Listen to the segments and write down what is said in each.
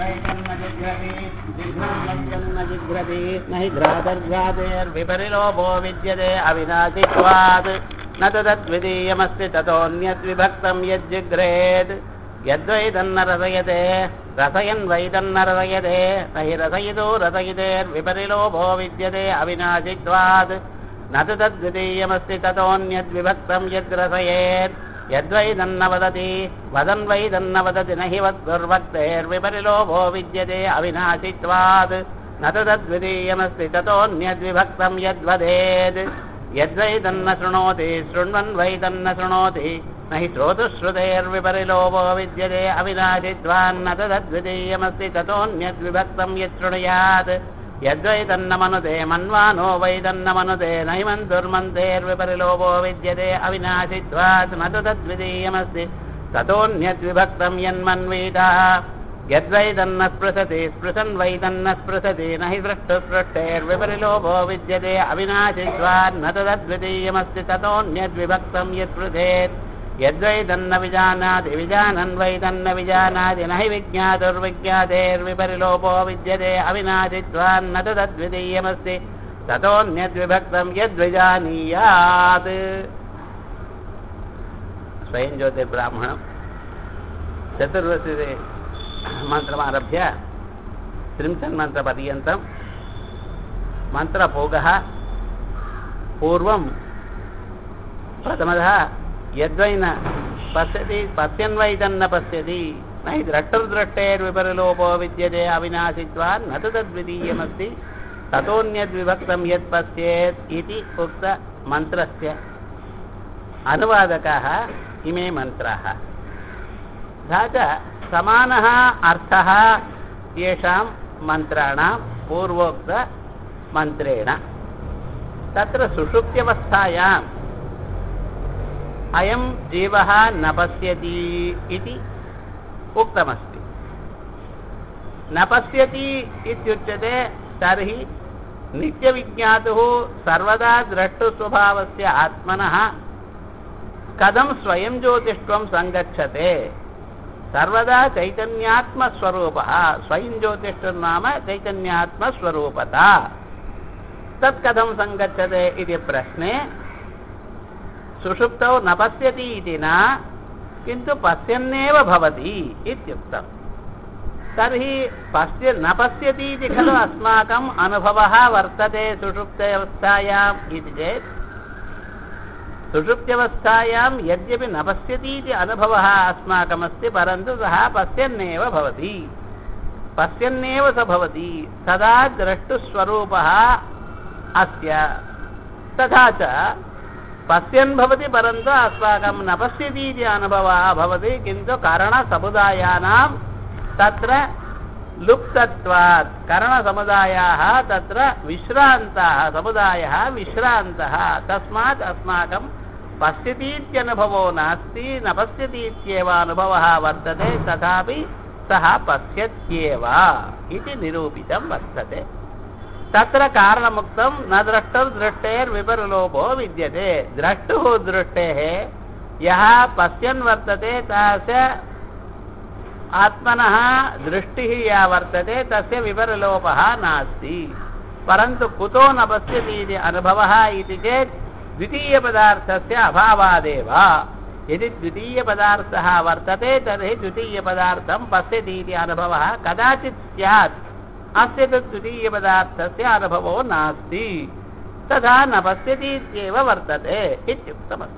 जन्म जिघ्रति न हि घ्रातर्घ्रातेर्विपरिलोभो विद्यते अविनाशित्वात् न तु तद्वितीयमस्ति ततोऽन्यद्विभक्तं यज्जिघ्रेत् यद्वै तन्न रसयते रसयन् वै तन्न रसयते न हि रसयितो रसयितेर्विपरिलोभो विद्यते अविनाशित्वात् न तु तद्वितीयमस्ति ततोऽन्यद्विभक्तं यद्रसयेत् यद्वै तन्न वदति वदन् वै तन्न वदति न हि वद्दुर्भक्तेर्विपरिलोभो विद्यते अविनाशित्वात् न तु तद्वितीयमस्ति ततोऽन्यद्विभक्तं यद्वदेत् यद्वै तन्न शृणोति शृण्वन् वै तन्न शृणोति न हि श्रोतुश्रुतेर्विपरिलोभो विद्यते अविनाशित्वान्न तु तद्वितीयमस्ति ततोऽन्यद्विभक्तं यच्छृणुयात् यद्वै तन्न मनुते मन्वानो वै तन्न मनुते न हि मन्तुर्मन्तेर्विपरिलोभो विद्यते अविनाशित्वात् न तु तद्वितीयमस्ति ततोऽन्यद्विभक्तं यन्मन्वीतः यद्वै तन्न स्पृशति स्पृशन् वै तन्न स्पृशति न हि दृष्टुस्पृष्टेर्विपरिलोभो विद्यते अविनाशित्वात् न तु तद्वितीयमस्ति ततोऽन्यद्विभक्तं यत्पृथेत् यद्वै तन्न विजानाति विजानन् वै तन्न विजानाति न हि विज्ञातुर्विज्ञातेर्विपरिलोपो विद्यते अविनाशित्वान्न तु तद्वितीयमस्ति ततोऽन्यद्विभक्तं यद्विजानीयात् स्वयं ज्योतिर्ब्राह्मणं चतुर्वशी मन्त्रमारभ्य त्रिंशन्मन्त्रपर्यन्तं मन्त्रभोगः पूर्वं प्रथमतः यद्वै न पश्यति पश्यन् वै तन्न पश्यति न हि द्रष्टुर्द्रष्टेर्विपरिलोपो विद्यते अविनाशित्वात् न तु तद्वितीयमस्ति ततोऽन्यद्विभक्तं यत् पश्येत् इति उक्तमन्त्रस्य अनुवादकाः इमे मन्त्राः तथा च समानः अर्थः येषां मन्त्राणां पूर्वोक्तमन्त्रेण तत्र सुषुप्त्यवस्थायाम् अयं जीवः न पश्यति इति उक्तमस्ति न पश्यति इत्युच्यते तर्हि नित्यविज्ञातुः सर्वदा द्रष्टुस्वभावस्य आत्मनः कथं स्वयं ज्योतिष्त्वं सङ्गच्छते सर्वदा चैतन्यात्मस्वरूपः स्वयं ज्योतिष्ठुर्नाम चैतन्यात्मस्वरूपता तत् कथं सङ्गच्छते इति प्रश्ने सुषुप्तौ न पश्यति इति न किन्तु पश्यन्नेव भवति इत्युक्तम् तर्हि पश्य न पश्यति इति खलु अस्माकम् अनुभवः वर्तते सुषुप्त्यवस्थायाम् इति चेत् सुषुप्त्यवस्थायां यद्यपि न पश्यति इति अनुभवः अस्माकमस्ति परन्तु सः पश्यन्नेव भवति पश्यन्नेव स भवति सदा द्रष्टुस्वरूपः अस्य तथा च पश्यन् भवति परन्तु अस्माकं न पश्यति इति अनुभवः भवति किन्तु करणसमुदायानां तत्र लुप्तत्वात् करणसमुदायाः तत्र विश्रान्ताः समुदायः विश्रान्तः तस्मात् अस्माकं पश्यतीत्यनुभवो नास्ति न पश्यति इत्येव अनुभवः वर्तते तथापि सः पश्यत्येव इति निरूपितं वर्तते तत्र कारणमुक्तं न द्रष्टुर्दृष्टेर्विपरिलोभो विद्यते द्रष्टुः दृष्टेः यः पश्यन् वर्तते तस्य आत्मनः दृष्टिः या वर्तते तस्य विपरिलोपः नास्ति परन्तु कुतो न पश्यति इति अनुभवः इति चेत् द्वितीयपदार्थस्य अभावादेव यदि द्वितीयपदार्थः वर्तते तर्हि द्वितीयपदार्थं पश्यति इति अनुभवः कदाचित् स्यात् अस्य तु द्वितीयपदार्थस्य अनुभवो नास्ति तथा न पश्यति इत्येव वर्तते इत्युक्तमस्ति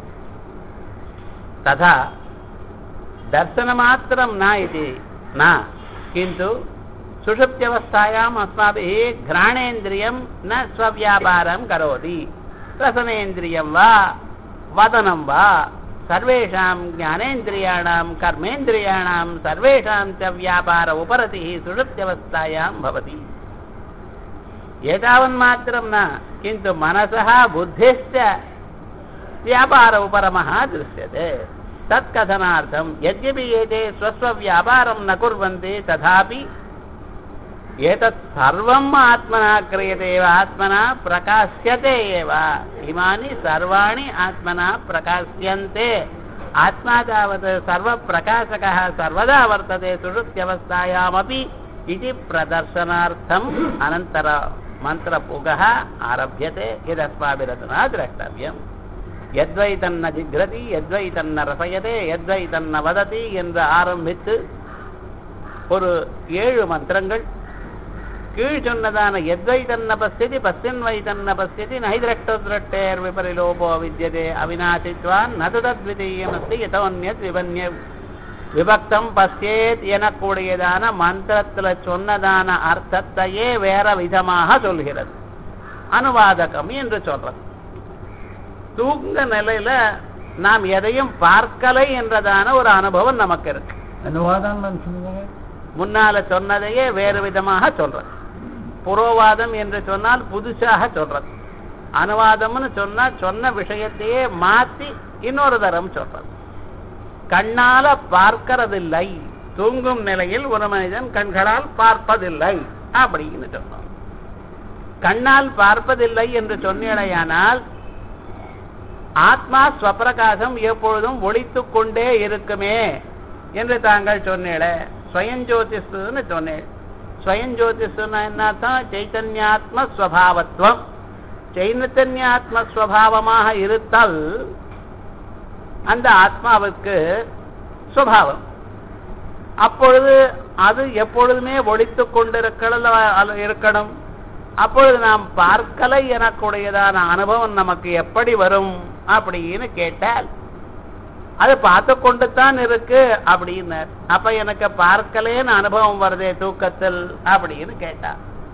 तथा दर्शनमात्रं न इति न किन्तु सुषुप्त्यवस्थायाम् अस्माभिः घ्राणेन्द्रियं न स्वव्यापारं करोति रसनेन्द्रियं वा वदनं वा सर्वेषां ज्ञानेन्द्रियाणां कर्मेन्द्रियाणां सर्वेषां च व्यापार उपरतिः सुषुप्त्यवस्थायां भवति एतावन्मात्रं न किन्तु मनसः बुद्धिश्च व्यापार उपरमः दृश्यते तत्कथनार्थं यद्यपि एते स्वस्वव्यापारं न कुर्वन्ति तथापि एतत् सर्वम् आत्मना क्रियते एव आत्मना प्रकाश्यते एव इमानि सर्वाणि आत्मना प्रकाश्यन्ते ஆத்மா தாவத் சர்வ பிரகாசகः சர்வதா வர்த்ததே சுழுத்தியவஸ்தாயாமபி இது பிரதர்சனார்த்தம் அனந்தர மந்திரபுகः ஆரபியते यदस्माभिरधुना द्रष्टव्यम् எத்வை தன்ன ஜிக்ரதி எத்வை தன்ன ரசயதே எத்வை தன்ன வததி என்று ஆரம்பித்து ஒரு ஏழு மந்திரங்கள் கீழ் சொன்னதான எத்வை தன்ன பஸ்யதி பஸ்யன் வை தன்ன பஸ்யதி நை திரட்டோ திரட்டேர் விபரிலோபோ வித்யதே அவிநாசித்வான் நது தத்விதீயமஸ்தி யதோன்யத் விபன்ய விபக்தம் பஸ்யேத் எனக்கூடியதான மந்திரத்துல சொன்னதான அர்த்தத்தையே வேற விதமாக சொல்கிறது அனுவாதகம் என்று சொல்றது தூங்க நிலையில நாம் எதையும் பார்க்கலை என்றதான ஒரு அனுபவம் நமக்கு இருக்கு அனுவாதம் சொன்னீங்க முன்னால சொன்னதையே வேறு விதமாக சொல்றது புரோவாதம் என்று சொன்னால் புதுசாக சொல்றது அனுவாதம்னு சொன்னா சொன்ன விஷயத்தையே மாத்தி இன்னொரு தரம் சொல்றது கண்ணால பார்க்கறதில்லை தூங்கும் நிலையில் ஒரு மனிதன் கண்களால் பார்ப்பதில்லை அப்படின்னு சொன்னோம் கண்ணால் பார்ப்பதில்லை என்று சொன்னேடையானால் ஆத்மா ஸ்வப்பிரகாசம் எப்பொழுதும் ஒழித்துக் கொண்டே இருக்குமே என்று தாங்கள் சொன்னேள ஸ்வயஞ்சோதிஷுன்னு சொன்னேன் ஸ்வயஞ்சோதிஷுன்னா என்ன அர்த்தம் சைத்தன்யாத்ம ஸ்வபாவத்துவம் சைத்தன்யாத்ம ஸ்வபாவமாக இருத்தல் அந்த ஆத்மாவுக்கு சுவாவம் அப்பொழுது அது எப்பொழுதுமே ஒழித்துக் கொண்டிருக்க இருக்கணும் அப்பொழுது நாம் பார்க்கலை எனக்கூடியதான அனுபவம் நமக்கு எப்படி வரும் அப்படின்னு கேட்டால் அது பார்த்து கொண்டு தான் இருக்கு அப்படின்னார் அப்ப எனக்கு பார்க்கலேன்னு அனுபவம் வருதே தூக்கத்தில் அப்படின்னு கேட்டா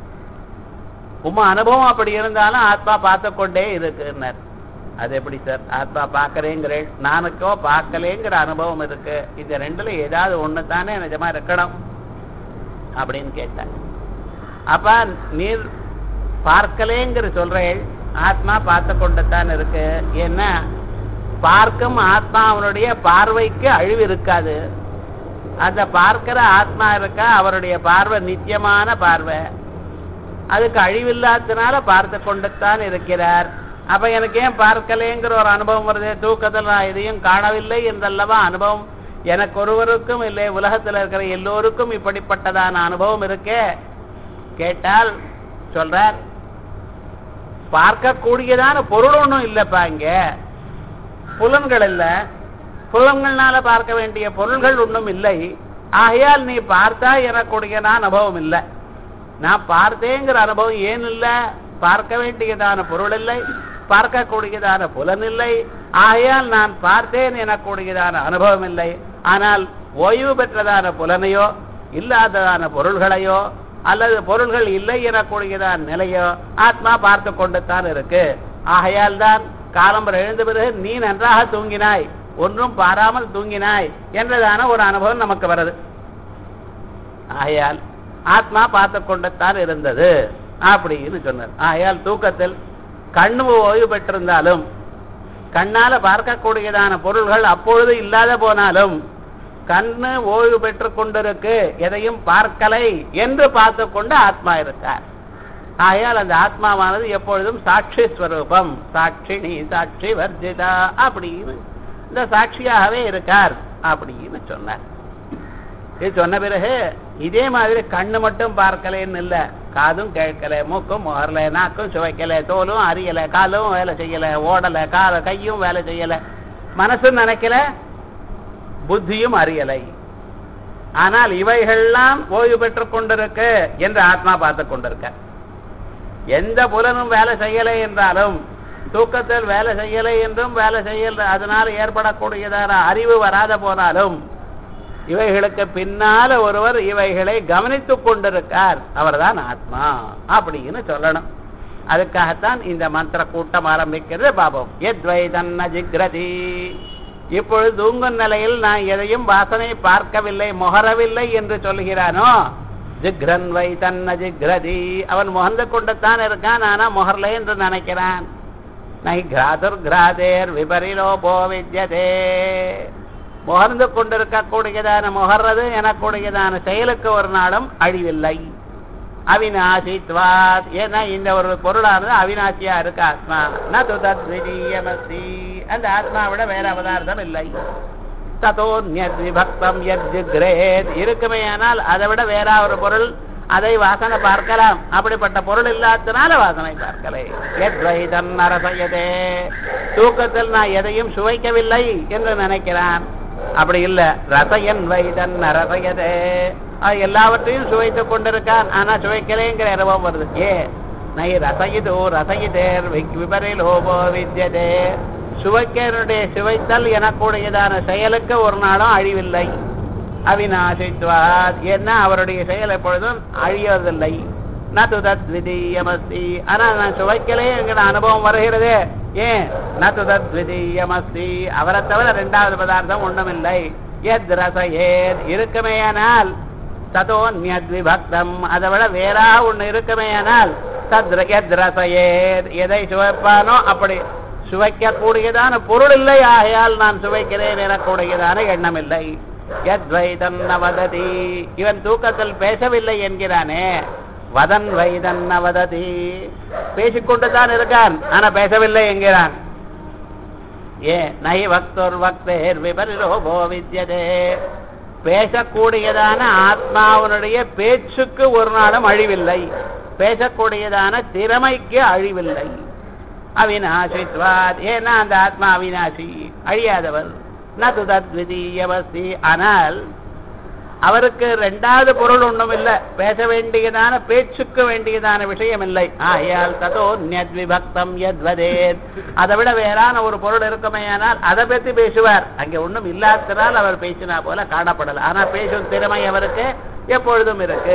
உமா அனுபவம் அப்படி இருந்தாலும் ஆத்மா பார்த்து கொண்டே இருக்குன்னார் அது எப்படி சார் ஆத்மா பார்க்கறேங்கிறேன் நானுக்கோ பார்க்கலேங்கிற அனுபவம் இருக்கு இந்த ரெண்டுல ஏதாவது ஒண்ணு தானே நிஜமா இருக்கணும் அப்படின்னு கேட்டேன் அப்ப நீர் பார்க்கலேங்கிற சொல்றேன் ஆத்மா பார்த்து கொண்டுத்தான் இருக்கு ஏன்னா பார்க்கும் ஆத்மா அவனுடைய பார்வைக்கு அழிவு இருக்காது அந்த பார்க்கிற ஆத்மா இருக்கா அவருடைய பார்வை நித்தியமான பார்வை அதுக்கு அழிவில்லாததுனால பார்த்து கொண்டுத்தான் இருக்கிறார் அப்ப எனக்கு ஏன் பார்க்கலேங்கிற ஒரு அனுபவம் வருது தூக்கத்தில் நான் எதையும் காணவில்லை என்றல்லவா அனுபவம் எனக்கு ஒருவருக்கும் இல்லை உலகத்தில் இருக்கிற எல்லோருக்கும் இப்படிப்பட்டதான அனுபவம் இருக்கே கேட்டால் சொல்றார் பார்க்கக்கூடியதான பொருள் ஒன்றும் இல்லப்பா இங்க புலன்கள் இல்ல புலன்கள்னால பார்க்க வேண்டிய பொருள்கள் ஒன்றும் இல்லை ஆகையால் நீ பார்த்தா எனக்கூடியதான அனுபவம் இல்லை நான் பார்த்தேங்கிற அனுபவம் ஏன் இல்லை பார்க்க வேண்டியதான பொருள் இல்லை பார்க்கக்கூடியதான புலன் இல்லை ஆகையால் நான் பார்த்தேன் எனக்கூடியதான அனுபவம் இல்லை ஆனால் ஓய்வு பெற்றதான புலனையோ இல்லாததான பொருள்களையோ அல்லது பொருள்கள் இல்லை எனக்கூடியதான நிலையோ ஆத்மா பார்த்து கொண்டுத்தான் இருக்கு ஆகையால் தான் காலம்பரம் எழுந்த பிறகு நீ நன்றாக தூங்கினாய் ஒன்றும் பாராமல் தூங்கினாய் என்றதான ஒரு அனுபவம் நமக்கு வருது ஆகையால் ஆத்மா பார்த்து கொண்டுத்தான் இருந்தது அப்படின்னு சொன்னார் ஆகையால் தூக்கத்தில் கண்ணு ஓய்வு பெற்றிருந்தாலும் கண்ணால பார்க்கக்கூடியதான பொருள்கள் அப்பொழுது இல்லாத போனாலும் கண்ணு ஓய்வு பெற்று கொண்டிருக்கு எதையும் பார்க்கலை என்று பார்த்து கொண்டு ஆத்மா இருக்கார் ஆகையால் அந்த ஆத்மாவானது எப்பொழுதும் சாட்சி ஸ்வரூபம் சாட்சிணி சாட்சி வர்ஜிதா அப்படின்னு இந்த சாட்சியாகவே இருக்கார் அப்படின்னு சொன்னார் இது சொன்ன பிறகு இதே மாதிரி கண்ணு மட்டும் பார்க்கலன்னு இல்ல காதும் கேட்கல மூக்கும் முகரல நாக்கும் சுவைக்கல தோலும் அறியல காலும் வேலை செய்யல ஓடல கால கையும் வேலை செய்யல மனசும் நினைக்கல புத்தியும் அறியலை ஆனால் இவைகள்லாம் ஓய்வு பெற்று கொண்டிருக்கு என்று ஆத்மா பார்த்து கொண்டிருக்க எந்த புலனும் வேலை செய்யலை என்றாலும் தூக்கத்தில் வேலை செய்யலை என்றும் வேலை செய்யல அதனால் ஏற்படக்கூடியதான அறிவு வராத போனாலும் இவைகளுக்கு பின்னால ஒருவர் இவைகளை கவனித்துக் கொண்டிருக்கார் அவர்தான் ஆத்மா அப்படின்னு சொல்லணும் அதுக்காகத்தான் இந்த மந்திர கூட்டம் ஆரம்பிக்கிறது பாபம் எத்வை தன்ன ஜிக்ரதி இப்பொழுது தூங்கும் நிலையில் நான் எதையும் வாசனை பார்க்கவில்லை முகரவில்லை என்று சொல்கிறானோ ஜிக்ரன் வை தன்ன ஜிக்ரதி அவன் முகந்து கொண்டுத்தான் இருக்கான் ஆனா முகர்ல என்று நினைக்கிறான் நை கிராதுர் கிராதேர் விபரிலோபோ வித்யதே முகர்ந்து கொண்டிருக்கக்கூடியதான முகர்றது எனக்கூடியதான செயலுக்கு ஒரு நாளும் அழிவில்லை அவிநாசித்வாத் ஏன்னா இந்த ஒரு பொருளானது அவிநாசியா இருக்கு ஆத்மா நது தத்விதீயமசி அந்த ஆத்மாவிட வேற பதார்த்தம் இல்லை ததோ விபக்தம் யஜ்கிரேத் இருக்குமே ஆனால் அதை விட வேற ஒரு பொருள் அதை வாசனை பார்க்கலாம் அப்படிப்பட்ட பொருள் இல்லாதனால வாசனை பார்க்கலை எத்வைதன் அரசயதே தூக்கத்தில் நான் எதையும் சுவைக்கவில்லை என்று நினைக்கிறான் அப்படி இல்ல ரசயன் வைதன் அரசயதே அது எல்லாவற்றையும் சுவைத்துக் கொண்டிருக்கான் ஆனா சுவைக்கலேங்கிற அனுபவம் வருது ஏ நை ரசயிதோ ரசயிதேர் விபரிலோபோ வித்யதே சுவைக்கனுடைய சுவைத்தல் எனக்கூடியதான செயலுக்கு ஒரு நாளும் அழிவில்லை அவிநாசித்வாத் என்ன அவருடைய செயல் எப்பொழுதும் அழியவதில்லை நது தத்விதீயமஸ்தி ஆனா நான் சுவைக்கலே என்கிற அனுபவம் வருகிறது ஏன் நது தத்விதீயமஸ்தி அவரை தவிர இரண்டாவது பதார்த்தம் ஒன்றுமில்லை எத் ரச ஏத் இருக்குமேயானால் ததோ விபக்தம் அதை விட வேறா ஒண்ணு இருக்குமேயானால் தத் எத் ரச ஏத் எதை சுவைப்பானோ அப்படி சுவைக்கக்கூடியதான பொருள் இல்லை ஆகையால் நான் சுவைக்கிறேன் எனக்கூடியதான எண்ணம் இல்லை எத்வைதன் வததி இவன் தூக்கத்தில் பேசவில்லை என்கிறானே வதன் வைதன் வததி பேசிக்கொண்டு தான் இருக்கான் ஆனா பேசவில்லை என்கிறான் ஏ நை பக்தோர் பக்தேர் விபரிலோபோ வித்யதே பேசக்கூடியதான ஆத்மாவனுடைய பேச்சுக்கு ஒரு நாளும் அழிவில்லை பேசக்கூடியதான திறமைக்கு அழிவில்லை அவிநாசித்வாத் ஏன்னா அந்த ஆத்மா அவிநாசி அழியாதவர் நது தத்விதீயவஸ்தி ஆனால் அவருக்கு ரெண்டாவது பொருள் ஒன்றும் இல்லை பேச வேண்டியதான பேச்சுக்கு வேண்டியதான விஷயம் இல்லை ஆயால் ததோ விபக்தம் எத்வதேத் அதை விட வேறான ஒரு பொருள் இருக்குமேயானால் அதை பற்றி பேசுவார் அங்கே ஒன்றும் இல்லாதனால் அவர் பேசினா போல காணப்படல ஆனா பேசும் திறமை அவருக்கு எப்பொழுதும் இருக்கு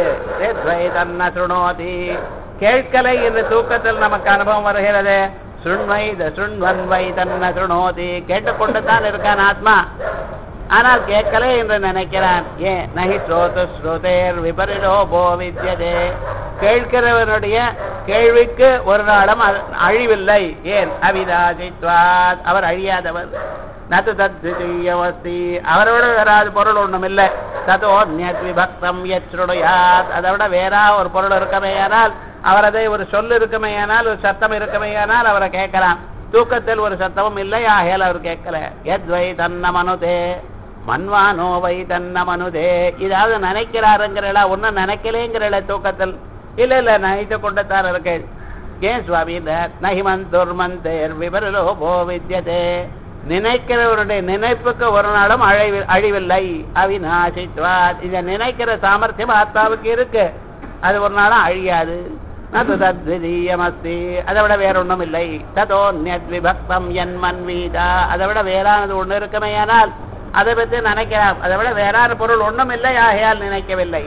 தன்ன சுணோதி கேட்கலை என்று தூக்கத்தில் நமக்கு அனுபவம் வருகிறது சுண்வை சுண்வன் வை தன்ன சுணோதி கேட்டுக்கொண்டு தான் இருக்கான் ஆத்மா ஆனால் கேட்கலே என்று நினைக்கிறான் ஏன் நகி ஸ்ரோத ஸ்ரோதேர் விபரிலோபோ வித்யதே கேட்கிறவனுடைய கேள்விக்கு ஒரு நாளும் அழிவில்லை ஏன் அவிதாசித்வாத் அவர் அழியாதவர் நது தத்விதீயவஸ்தி அவரோட வேறாது பொருள் ஒன்றும் இல்லை ததோ விபக்தம் எச்சுடையாத் அதை விட வேறா ஒரு பொருள் இருக்கமேயானால் அவர் அதை ஒரு சொல் இருக்குமேயானால் ஒரு சத்தம் இருக்குமேயானால் அவரை கேட்கலாம் தூக்கத்தில் ஒரு சத்தமும் இல்லை ஆகையால் அவர் கேட்கல எத்வை தன்ன மனுதே மன்வானோ வை தன்ன மனுதே இதாவது நினைக்கிறாருங்கிறல ஒன்னும் நினைக்கலேங்கிறல தூக்கத்தில் இல்ல இல்ல நினைத்து கொண்டுத்தான் இருக்கேன் ஏன் சுவாமி நகிமன் துர்மந்தேர் விபரலோபோ வித்யதே நினைக்கிறவருடைய நினைப்புக்கு ஒரு நாளும் அழிவு அழிவில்லை அவிநாசித்வாத் இத நினைக்கிற சாமர்த்தியம் ஆத்மாவுக்கு இருக்கு அது ஒரு நாளும் அழியாது நது தத்விதீயமஸ்தி அதை விட வேற ஒன்றும் இல்லை ததோ விபக்தம் என் மன்வீதா அதை விட வேறானது ஒண்ணு இருக்குமேயானால் அதை பற்றி நினைக்கிறார் அதை விட வேறான பொருள் ஒன்றும் இல்லை ஆகையால் நினைக்கவில்லை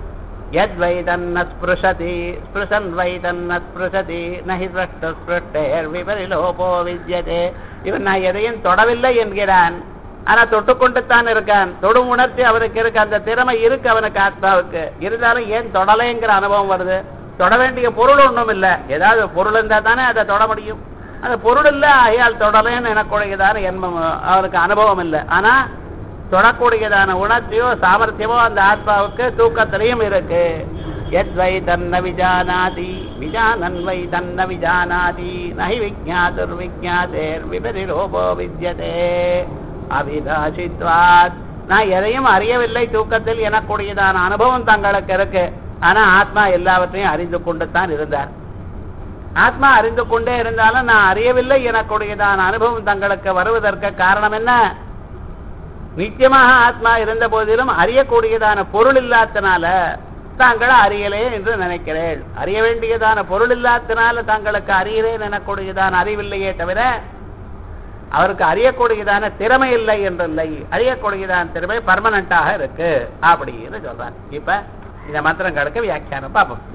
எத் வை தன்ன ஸ்பிருஷதி ஸ்பிருஷன் வை தன்ன ஸ்பிருஷதி நஹி ஸ்பிருஷ்ட ஸ்பிருஷ்டேர் விபரிலோபோ வித்யதே இவன் நான் எதையும் தொடவில்லை என்கிறான் ஆனா தொட்டுக்கொண்டு தான் இருக்கான் தொடும் உணர்ச்சி அவனுக்கு இருக்கு அந்த திறமை இருக்கு அவனுக்கு ஆத்மாவுக்கு இருந்தாலும் ஏன் தொடலைங்கிற அனுபவம் வருது தொட வேண்டிய பொருள் ஒன்றும் இல்லை ஏதாவது பொருள் இருந்தா தானே அதை தொட முடியும் அந்த பொருள் இல்லை ஆகையால் தொடலேன்னு எனக்கூடியதான எண்ணம் அவருக்கு அனுபவம் இல்லை ஆனா தொடக்கூடியதான உணர்ச்சியோ சாமர்த்தியமோ அந்த ஆத்மாவுக்கு தூக்கத்திலையும் இருக்கு எத்வை தன்ன விஜானாதி விஜானன் வை தன்ன விஜானாதி நகி விஜாதுர் விஜாதேர் விபரிலோபோ வித்யதே அவிதாசித்வாத் நான் எதையும் அறியவில்லை தூக்கத்தில் எனக்கூடியதான அனுபவம் தங்களுக்கு இருக்கு ஆனா ஆத்மா எல்லாவற்றையும் அறிந்து கொண்டு தான் இருந்தார் ஆத்மா அறிந்து கொண்டே இருந்தாலும் நான் அறியவில்லை எனக்கூடியதான அனுபவம் தங்களுக்கு வருவதற்கு காரணம் என்ன நிச்சயமாக ஆத்மா இருந்த போதிலும் அறியக்கூடியதான பொருள் இல்லாதனால தாங்கள் அறியலே என்று நினைக்கிறேன் அறிய வேண்டியதான பொருள் இல்லாதனால தங்களுக்கு அறியலேன் எனக்கூடியதான அறிவில்லையே தவிர அவருக்கு அறியக்கூடியதான திறமை இல்லை என்றில்லை அறியக்கூடியதான திறமை பர்மனண்டாக இருக்கு அப்படின்னு சொல்றாங்க இப்ப இந்த மந்திரங்களுக்கு வியாக்கியானம் பார்ப்போம்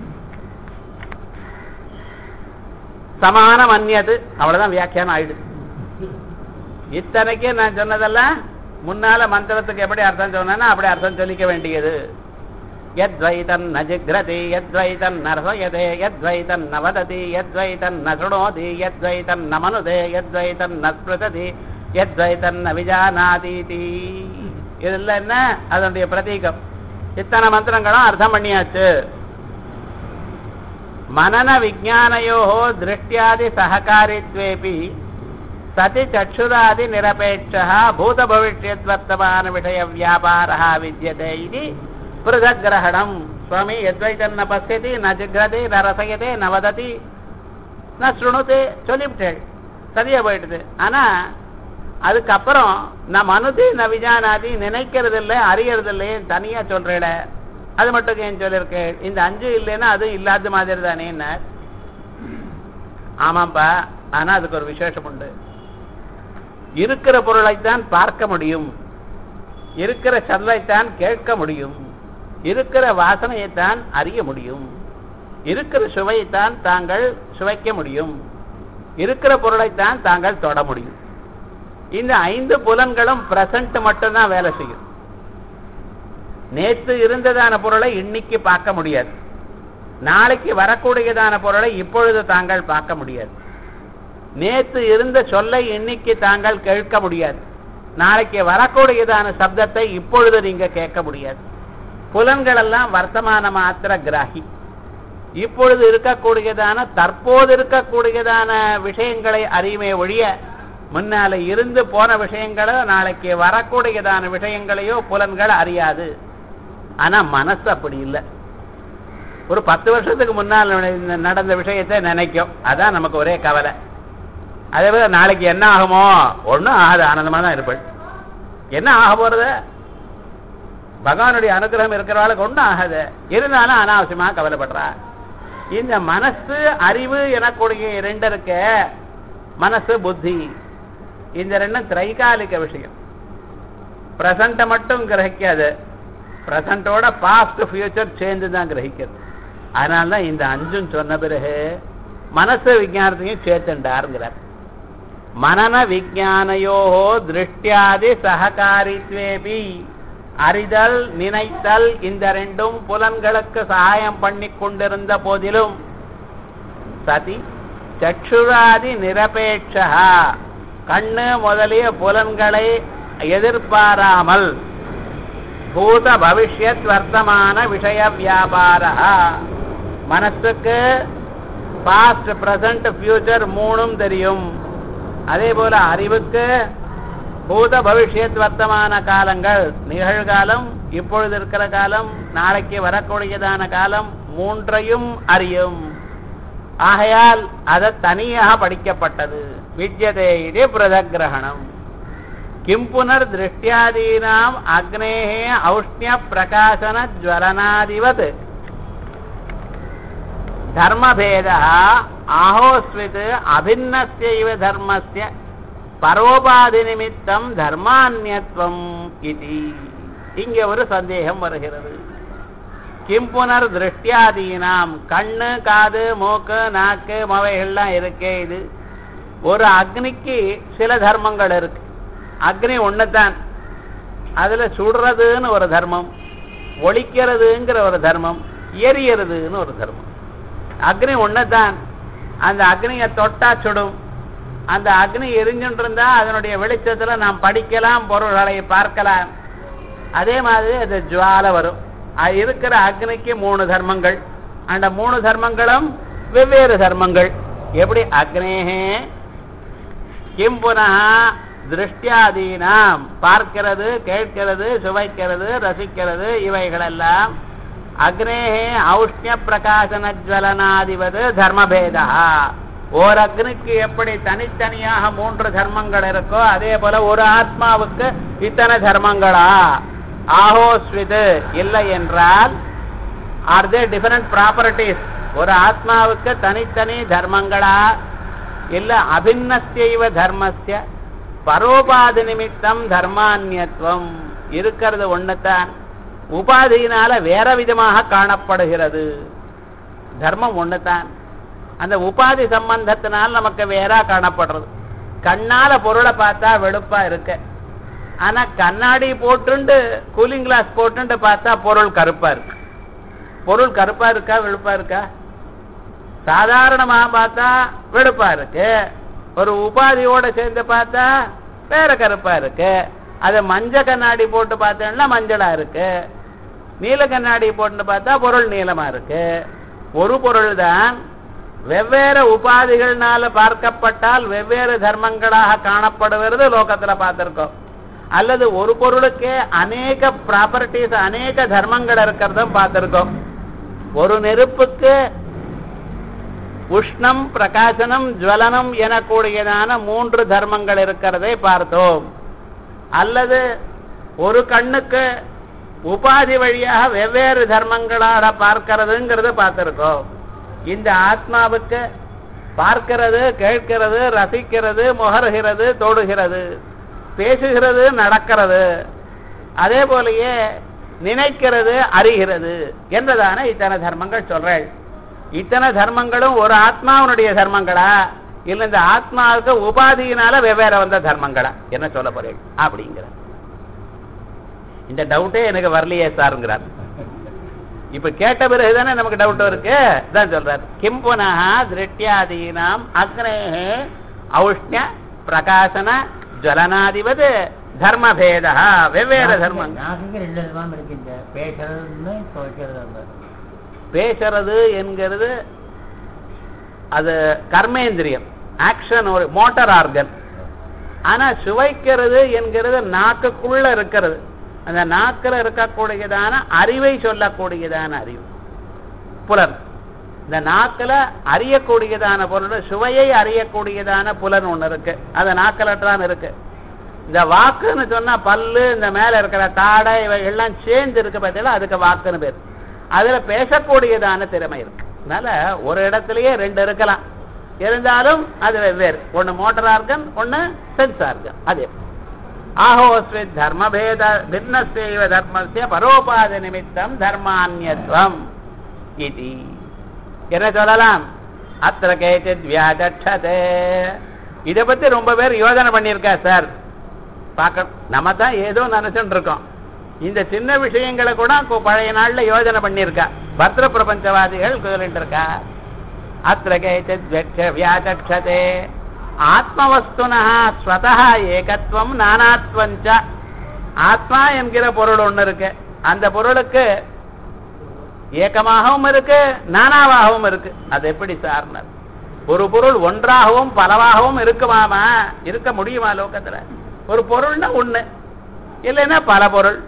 சமானம் அந்நியது அவ்வளவுதான் வியாக்கியானம் ஆயிடுது இத்தனைக்கு நான் சொன்னதெல்லாம் முன்னால மந்திரத்துக்கு எப்படி அர்த்தம் சொன்னா அப்படி அர்த்தம் சொல்லிக்க வேண்டியது யத்வைதன் ந ஜிக்ரதி யத்வைதன் நரசயதே யத்வைதன் ந வததி யத்வைதன் ந சுணோதி யத்வைதன் ந மனுதே யத்வைதன் ந ஸ்பிருசதி யத்வைதன் ந விஜானாதீதி இதெல்லாம் என்ன அதனுடைய பிரதீகம் இத்தனை மந்திரங்களும் அர்த்தம் பண்ணியாச்சு மனன விஜானயோ திருஷ்டியாதி சககாரித்வேபி சதி சक्षुरादि निरपेक्षः भूतभविष्यद्वर्तमान विषय व्यापारः विद्यते इति पृथग्रहणम् स्वामी यद्वैतन्न पश्यति न जिघ्रते न रसयते न वदति न शृணுते சொல்லிவிட்டேள் சரியா போயிடுது ஆனா அதுக்கப்புறம் நான் மனுதி ந விஜானாதி நினைக்கிறது இல்லை அறியறது இல்லை தனியா சொல்றேட அது மட்டும் ஏன் சொல்லியிருக்கேன் இந்த அஞ்சு இல்லைன்னா அது இல்லாத மாதிரி தானே ஆமாப்பா ஆனா அதுக்கு ஒரு விசேஷம் உண்டு இருக்கிற பொருளைத்தான் பார்க்க முடியும் இருக்கிற சொல்லைத்தான் கேட்க முடியும் இருக்கிற வாசனையைத்தான் அறிய முடியும் இருக்கிற சுவையைத்தான் தாங்கள் சுவைக்க முடியும் இருக்கிற பொருளைத்தான் தாங்கள் தொட முடியும் இந்த ஐந்து புலன்களும் பிரசன்ட் மட்டும்தான் வேலை செய்யும் நேற்று இருந்ததான பொருளை இன்னைக்கு பார்க்க முடியாது நாளைக்கு வரக்கூடியதான பொருளை இப்பொழுது தாங்கள் பார்க்க முடியாது நேற்று இருந்த சொல்லை இன்னைக்கு தாங்கள் கேட்க முடியாது நாளைக்கு வரக்கூடியதான சப்தத்தை இப்பொழுது நீங்க கேட்க முடியாது புலன்கள் எல்லாம் வர்த்தமான மாத்திர கிராகி இப்பொழுது இருக்கக்கூடியதான தற்போது இருக்கக்கூடியதான விஷயங்களை அறியுமே ஒழிய முன்னால இருந்து போன விஷயங்களோ நாளைக்கு வரக்கூடியதான விஷயங்களையோ புலன்கள் அறியாது ஆனா மனசு அப்படி இல்லை ஒரு பத்து வருஷத்துக்கு முன்னால் நடந்த விஷயத்தை நினைக்கும் அதான் நமக்கு ஒரே கவலை அதே போல நாளைக்கு என்ன ஆகுமோ ஒன்றும் ஆகாது ஆனந்தமா தான் இருப்பள் என்ன ஆக போறது பகவானுடைய அனுகிரகம் இருக்கிறவாளுக்கு ஒன்றும் ஆகாது இருந்தாலும் அனாவசியமா கவலைப்படுறா இந்த மனசு அறிவு எனக்கூடிய ரெண்டு இருக்க மனசு புத்தி இந்த ரெண்டும் திரைகாலிக விஷயம் பிரசண்ட மட்டும் கிரகிக்காது பிரசண்டோட பாஸ்ட் ஃபியூச்சர் சேர்ந்து தான் கிரகிக்கிறது அதனால தான் இந்த அஞ்சும் சொன்ன பிறகு மனசு விஜானத்தையும் சேர்த்துண்டாருங்கிறார் மனன விஜானையோ திருஷ்டியாதி சககாரித்வேபி அறிதல் நினைத்தல் இந்த ரெண்டும் புலன்களுக்கு சகாயம் பண்ணி கொண்டிருந்த போதிலும் சதி சற்றுராதி நிரபேட்சா கண்ணு முதலிய புலன்களை எதிர்பாராமல் பூத பவிஷ்யத் வர்த்தமான விஷய வியாபார மனசுக்கு பாஸ்ட் பிரசன்ட் ஃபியூச்சர் மூணும் தெரியும் அதே போல அறிவுக்கு பூத பவிஷ்யத் வர்த்தமான காலங்கள் நிகழ்காலம் இப்பொழுது இருக்கிற காலம் நாளைக்கு வரக்கூடியதான காலம் மூன்றையும் அறியும் ஆகையால் அது தனியாக படிக்கப்பட்டது வித்யதே இது பிரதகிரகணம் கிம் புனர் திருஷ்டியாதீனாம் அக்னேஹே ஔஷ்ணிய பிரகாசன ஜுவலனாதிவத் தர்மபேத ஆஹோஸ்வித் அபின்னஸ்யைவ தர்மஸ்ய பரோபாதி நிமித்தம் தர்மான்யத்துவம் இது இங்கே ஒரு சந்தேகம் வருகிறது கிம் புனர் திருஷ்டியாதீனாம் கண்ணு காது மூக்கு நாக்கு மவைகள்லாம் இருக்கே இது ஒரு அக்னிக்கு சில தர்மங்கள் இருக்கு அக்னி ஒண்ணுதான் அதுல சுடுறதுன்னு ஒரு தர்மம் ஒழிக்கிறதுங்கிற ஒரு தர்மம் எரியறதுன்னு ஒரு தர்மம் அக்னி ஒண்ணுதான் அந்த அக்னியை தொட்டா சுடும் அந்த அக்னி எரிஞ்சுட்டு இருந்தா அதனுடைய வெளிச்சத்துல நாம் படிக்கலாம் பொருள்களை பார்க்கலாம் அதே மாதிரி அது ஜுவால வரும் அது இருக்கிற அக்னிக்கு மூணு தர்மங்கள் அந்த மூணு தர்மங்களும் வெவ்வேறு தர்மங்கள் எப்படி அக்னேகே கிம் புனः திருஷ்டியாதீனாம் பார்க்கிறது கேட்கிறது சுவைக்கிறது ரசிக்கிறது இவைகளெல்லாம் அக்னேகே ஔஷ்ணிய பிரகாசன ஜுவலனாதிபது தர்மபேதா ஓர் அக்னிக்கு எப்படி தனித்தனியாக மூன்று தர்மங்கள் இருக்கோ அதே போல ஒரு ஆத்மாவுக்கு இத்தனை தர்மங்களா ஆஹோஸ்விது இல்லை என்றால் ஆர் தே டிஃபரண்ட் ப்ராப்பர்ட்டிஸ் ஒரு ஆத்மாவுக்கு தனித்தனி தர்மங்களா இல்ல அபிநஸ்யைவ தர்மஸ்ய பரோபாதி நிமித்தம் தர்மான்யத்துவம் இருக்கிறது ஒண்ணுதான் உபாதியினால வேற விதமாக காணப்படுகிறது தர்மம் ஒண்ணுதான் அந்த உபாதி சம்பந்தத்தினால் நமக்கு வேற காணப்படுறது கண்ணால பொருளை பார்த்தா வெளுப்பா இருக்கு ஆனா கண்ணாடி போட்டுண்டு கூலிங் கிளாஸ் போட்டுண்டு பார்த்தா பொருள் கருப்பா இருக்கு பொருள் கருப்பா இருக்கா வெளுப்பா இருக்கா சாதாரணமா பார்த்தா வெளுப்பா இருக்கு ஒரு உபாதியோட சேர்ந்து பார்த்தா வேற கருப்பா இருக்கு அது மஞ்ச கண்ணாடி போட்டு பார்த்தோம்னா மஞ்சளா இருக்கு நீல கண்ணாடி போட்டு பார்த்தா பொருள் நீளமா இருக்கு ஒரு பொருள் தான் வெவ்வேறு உபாதிகள்னால பார்க்கப்பட்டால் வெவ்வேறு தர்மங்களாக காணப்படுகிறது லோகத்துல பார்த்திருக்கோம் அல்லது ஒரு பொருளுக்கே அநேக ப்ராப்பர்ட்டிஸ் அநேக தர்மங்கள் இருக்கிறதும் பார்த்திருக்கோம் ஒரு நெருப்புக்கு உஷ்ணம் பிரகாசனம் ஜுவலனம் எனக்கூடியதான மூன்று தர்மங்கள் இருக்கிறதை பார்த்தோம் அல்லது ஒரு கண்ணுக்கு உபாதி வழியாக வெவ்வேறு தர்மங்களாக பார்க்கிறதுங்கிறது பார்த்திருக்கோம் இந்த ஆத்மாவுக்கு பார்க்கிறது கேட்கிறது ரசிக்கிறது முகருகிறது தொடுகிறது பேசுகிறது நடக்கிறது அதே போலயே நினைக்கிறது அறிகிறது என்றதான இத்தனை தர்மங்கள் சொல்றேன் இத்தனை தர்மங்களும் ஒரு ஆத்மாவனுடைய தர்மங்களா இல்ல இந்த ஆத்மாவுக்கு உபாதியினால வெவ்வேறு வந்த தர்மங்களா என்ன சொல்ல போறீங்க அப்படிங்கிற இந்த டவுட்டே எனக்கு வரலையே சாருங்கிறார் இப்ப கேட்ட பிறகுதானே நமக்கு டவுட் இருக்கு தான் சொல்றாரு கிம் புனः திருஷ்டியாதீனாம் அக்னேஹே ஔஷ்ணிய பிரகாசன ஜலனாதிபது தர்மபேதா வெவ்வேறு தர்மங்கள் நாக்குக்கு ரெண்டு விதமாக இருக்கு இந்த பேசுறதுன்னு துவைக்கிறது அந்த பேசுறது என்கிறது அது கர்மேந்திரியம் ஆக்ஷன் ஒரு மோட்டார் ஆர்கன் ஆனா சுவைக்கிறது என்கிறது நாக்குக்குள்ள இருக்கிறது அந்த நாக்குல இருக்கக்கூடியதான அறிவை சொல்லக்கூடியதான அறிவு புலன் இந்த நாக்குல அறியக்கூடியதான பொருள் சுவையை அறியக்கூடியதான புலன் ஒண்ணு இருக்கு அது நாக்கலற்றான் இருக்கு இந்த வாக்குன்னு சொன்னா பல்லு இந்த மேல இருக்கிற தாடை இவை எல்லாம் சேர்ந்து இருக்கு பார்த்தீங்களா அதுக்கு வாக்குன்னு பேர் அதுல பேசக்கூடியதான திறமை இருக்கு அதனால ஒரு இடத்துலயே ரெண்டு இருக்கலாம் இருந்தாலும் அது வெவ்வேறு ஒண்ணு மோட்டர் ஆர்கன் ஒண்ணு சென்ஸ் ஆர்கன் அதே ஆஹோஸ்வி தர்மபேத பின்னஸ்யைவ தர்மஸ்ய பரோபாத நிமித்தம் தர்மான்யத்வம் இது என்ன சொல்லலாம் அத்திர கேச்சித் வியாஜட்சதே இத பத்தி ரொம்ப பேர் யோசனை பண்ணியிருக்கா சார் பார்க்க நம்ம தான் ஏதோ நினைச்சுட்டு இருக்கோம் இந்த சின்ன விஷயங்களை கூட கு- பழைய நாள்ல யோசனை பண்ணியிருக்கா பத்ர பிரபஞ்சவாதிகள் சொல்லிட்டு இருக்கா அத்திர கேச்சித் வியட்ச- வியாச்சக்ஷதே ஆத்மவஸ்துனா ஸ்வதா ஏகத்துவம் நானாத்வஞ்ச ஆத்மா என்கிற பொருள் ஒண்ணு இருக்கு அந்த பொருளுக்கு ஏக்கமாகவும் இருக்கு நானாவாகவும் இருக்கு அது எப்படி சார்னர் ஒரு பொருள் ஒன்றாகவும் பலவாகவும் இருக்குமாமா இருக்க முடியுமா லோகத்துல ஒரு பொருள்னா ஒண்ணு இல்லைன்னா பல பொருள்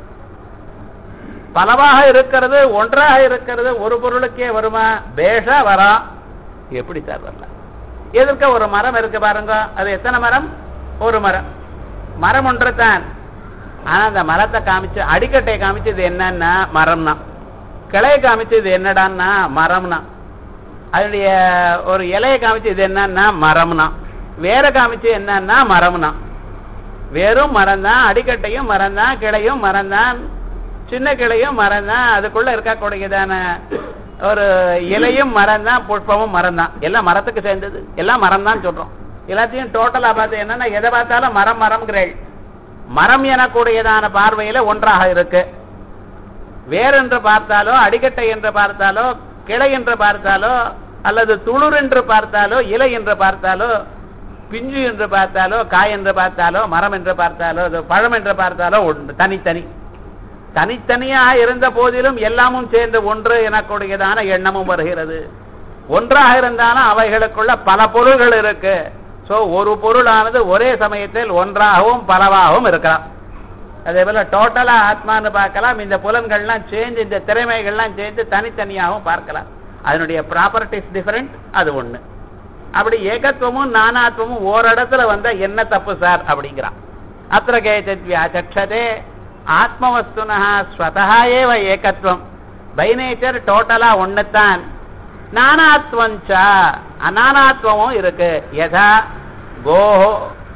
பலவாக இருக்கிறது ஒன்றாக இருக்கிறது ஒரு பொருளுக்கே வருமா பேஷா வரா எப்படி சார் வரலாம் எதிர்க்க ஒரு மரம் இருக்கு பாருங்க அது எத்தனை மரம் ஒரு மரம் மரம் ஒன்று தான் ஆனா அந்த மரத்தை காமிச்சு அடிக்கட்டை காமிச்சு இது என்னன்னா மரம்னா கிளையை காமிச்சு இது என்னடான்னா மரம்னா அதனுடைய ஒரு இலையை காமிச்சு இது என்னன்னா மரம்னா வேற காமிச்சு என்னன்னா மரம்னா வெறும் மரம் தான் அடிக்கட்டையும் மரம் தான் கிளையும் மரம் தான் சின்ன கிளையும் மரம் தான் அதுக்குள்ள இருக்கக்கூடியதான ஒரு இலையும் மரம் தான் புஷ்பமும் மரம் தான் எல்லாம் மரத்துக்கு சேர்ந்தது எல்லாம் மரம் தான் சொல்றோம் எல்லாத்தையும் டோட்டலா பார்த்து என்னன்னா எதை பார்த்தாலும் மரம் மரம்ங்கிறேள் மரம் எனக்கூடியதான பார்வையில ஒன்றாக இருக்கு வேர் என்று பார்த்தாலோ அடிக்கட்டை என்று பார்த்தாலோ கிளை என்று பார்த்தாலோ அல்லது துளுர் என்று பார்த்தாலோ இலை என்று பார்த்தாலோ பிஞ்சு என்று பார்த்தாலோ காய் என்று பார்த்தாலோ மரம் என்று பார்த்தாலோ அது பழம் என்று பார்த்தாலோ ஒன்று தனித்தனி தனித்தனியாக இருந்த போதிலும் எல்லாமும் சேர்ந்து ஒன்று எனக்கூடியதான எண்ணமும் வருகிறது ஒன்றாக இருந்தாலும் அவைகளுக்குள்ள பல பொருள்கள் இருக்கு சோ ஒரு பொருளானது ஒரே சமயத்தில் ஒன்றாகவும் பலவாகவும் இருக்கலாம் அதே போல டோட்டலா ஆத்மான்னு பார்க்கலாம் இந்த புலன்கள்லாம் சேர்ந்து இந்த திறமைகள்லாம் சேர்ந்து தனித்தனியாகவும் பார்க்கலாம் அதனுடைய ப்ராப்பர்ட்டிஸ் டிஃபரெண்ட் அது ஒண்ணு அப்படி ஏகத்துவமும் நானாத்வமும் ஓரிடத்துல வந்தா என்ன தப்பு சார் அப்படிங்கிறான் அத்திர கேச்சத்வியாச்சதே ஆத்மவஸ்துனா ஸ்வதா ஏவ ஏகத்துவம் பை நேச்சர் டோட்டலா ஒண்ணுத்தான் நானாத்வஞ்ச அநானாத்வமும் இருக்கு யதா கோஹோ